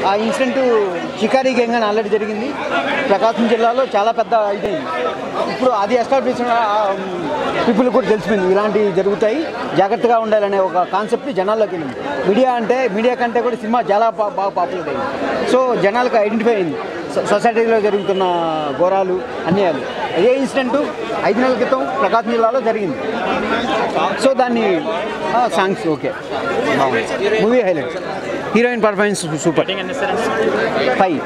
ఆ incident Shikari gang అని already జరిగింది ప్రకాశం జిల్లాలో చాలా పెద్ద ఇదైంది ఇప్పుడు అది ఎస్టాబ్లిష్ పీపుల్ కూడా తెలిసిపోయింది ఇలాంటివి జరుగుతాయి జాగ్రత్తగా ఉండాలనే ఒక కాన్సెప్ట్ జనాల్లోకి వెళ్ళింది మీడియా అంటే మీడియా కంటే కూడా సినిమా చాలా బా- బాగా పాపులర్ అయింది సో జనాలకు ఐడెంటిఫై అయింది సొ- సొసైటీలో జరుగుతున్న ఘోరాలు అన్యాయాలు అదే ఇన్సిడెంట్ ఐదు నెలల క్రితం ప్రకాశం జిల్లాలో జరిగింది సో దాన్ని songs okay movie highlight heroine performance super five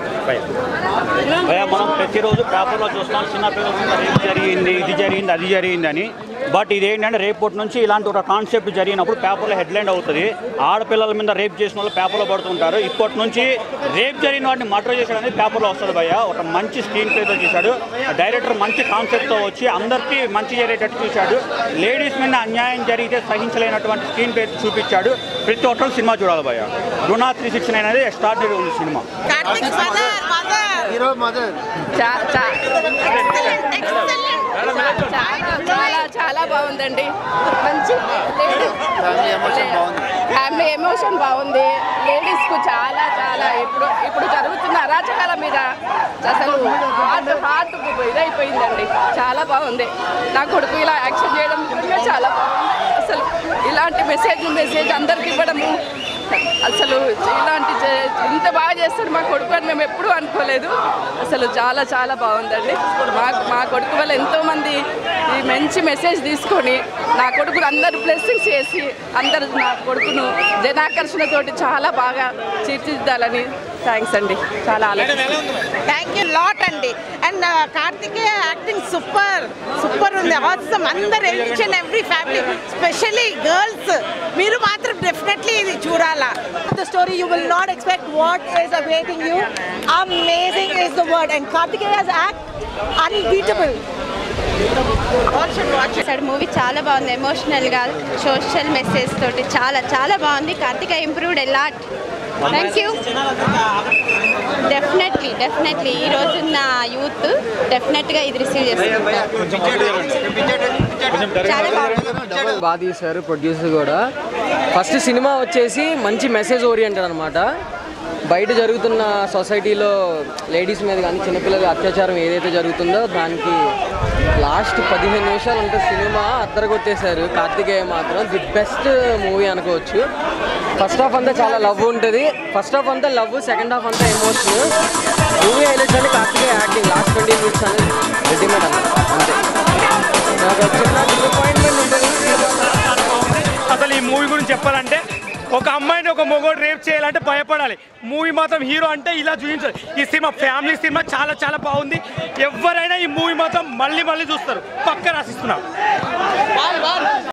భయ్యా మనం ప్రతిరోజు పేపర్లో చూస్తాం చిన్నపిల్లల మీద రేపు జరిగింది ఇది జరిగింది అది జరిగింది అని బట్ ఇదేంటంటే రేపటి నుంచి ఇలాంటి ఒక కాన్సెప్ట్ జరిగినప్పుడు పేపర్లో హెడ్లైన్ అవుతుంది ఆడపిల్లల మీద రేప్ చేసిన వాళ్ళు పేపర్లో పడుతుంటారు ఇప్పటి నుంచి రేప్ జరిగిన వాటిని మర్డర్ చేశాడు అనేది పేపర్లో వస్తుంది భయ్య ఒక మంచి స్క్రీన్ ప్లేతో చేశాడు డైరెక్టర్ మంచి కాన్సెప్ట్తో వచ్చి అందరికీ మంచి జరిగేటట్టు చూశాడు లేడీస్ మీద అన్యాయం జరిగితే సహించలేనటువంటి స్క్రీన్ ప్లే చూపించాడు ప్రతి ఒక్కరు సినిమా చూడాలి భయ్య రుణా త్రీ సిక్స్ నైన్ అనేది ఎక్స్ట్రాడినరీ ఉంది cinema Karthik mother mother hero mother చా- చా- ఎక్సలెంట్ ఎక్సలెంట్ చాలా చాలా చాలా బాగుందండి మంచి ఫ్యామిలీ ఎమోషన్ బాగుంది ఫ్యామిలీ ఎమోషన్ బాగుంది లేడీస్ కు చాలా చాలా ఇప్పుడు ఇప్పుడు జరుగుతున్న అరాచకాల మీద అసలు హార్ట్ హార్ట్ ఇదైపోయిందండి చాలా బాగుంది నా కొడుకు ఇలా యాక్షన్ చేయడం నిజంగా చాలా బాగుంది అసలు ఇలాంటి మెసేజ్ మెసేజ్ అందరికి ఇవ్వడము అసలు ఇలాంటి చే- ఇంత బాగా చేస్తాడు మా కొడుకు అని మేము ఎప్పుడూ అనుకోలేదు అసలు చాలా చాలా బాగుందండి మా మా కొడుకు వల్ల ఎంతోమంది ఈ మంచి మెసేజ్ తీసుకొని నా కొడుకును అందరు బ్లెస్సింగ్స్ చేసి అందరు నా కొడుకును జనాకర్షణతోటి చాలా బాగా తీర్చిదిద్దాలని థ్యాంక్స్ అండి చాలా ఆలోచిస్తున్నాను థ్యాంక్ యూ లాట్ అండి and Karthikeya acting super super ఉంది అవసరం అందరు each and every family specially girls మీరు మాత్రం డెఫినెట్లీ ఇది చూడాలా the story you will not expect what is awaiting you amazing is the word and kartikeya's act unbeatable చేశాడు movie చాలా బాగుంది ఎమోషనల్గా సోషల్ మెసేజ్ తోటి చాలా చాలా బాగుంది Karthika improved a lot thank you definitely definitely ఈ రోజున్న యూత్ డెఫినెట్గా ఇది రిసీవ్ చేస్తారు చాలా బాగుంది బాగా తీశారు ప్రొడ్యూసర్ కూడా ఫస్ట్ సినిమా వచ్చేసి మంచి మెసేజ్ ఓరియంటెడ్ అనమాట బయట జరుగుతున్న సొసైటీలో లేడీస్ మీద కానీ చిన్నపిల్లల అత్యాచారం ఏదైతే జరుగుతుందో దానికి లాస్ట్ పదిహేను నిమిషాలు ఉంటే సినిమా అద్దరు కొట్టేశారు కార్తికేయ మాత్రం ది బెస్ట్ మూవీ అనుకోవచ్చు ఫస్ట్ హాఫ్ అంతా చాలా లవ్ ఉంటుంది ఫస్ట్ హాఫ్ అంతా లవ్ సెకండ్ హాఫ్ అంతా ఎమోషన్ మూవీ హైలైట్స్ అంటే Karthikeya acting last twenty minutes అనేది రెడీమేడ్ అన్నమాట అంతే నాకు చిన్న డిసప్పాయింట్మెంట్ ఉంటుంది అసలు ఈ మూవీ గురించి చెప్పాలంటే ఒక అమ్మాయిని ఒక మొగోడు రేప్ చేయాలంటే భయపడాలి మూవీ మాత్రం హీరో అంటే ఇలా చూపించాలి ఈ సినిమా ఫ్యామిలీ సినిమా చాలా చాలా బాగుంది ఎవరైనా ఈ మూవీ మాత్రం మళ్ళీ మళ్ళీ చూస్తారు పక్క రాసిస్తున్నా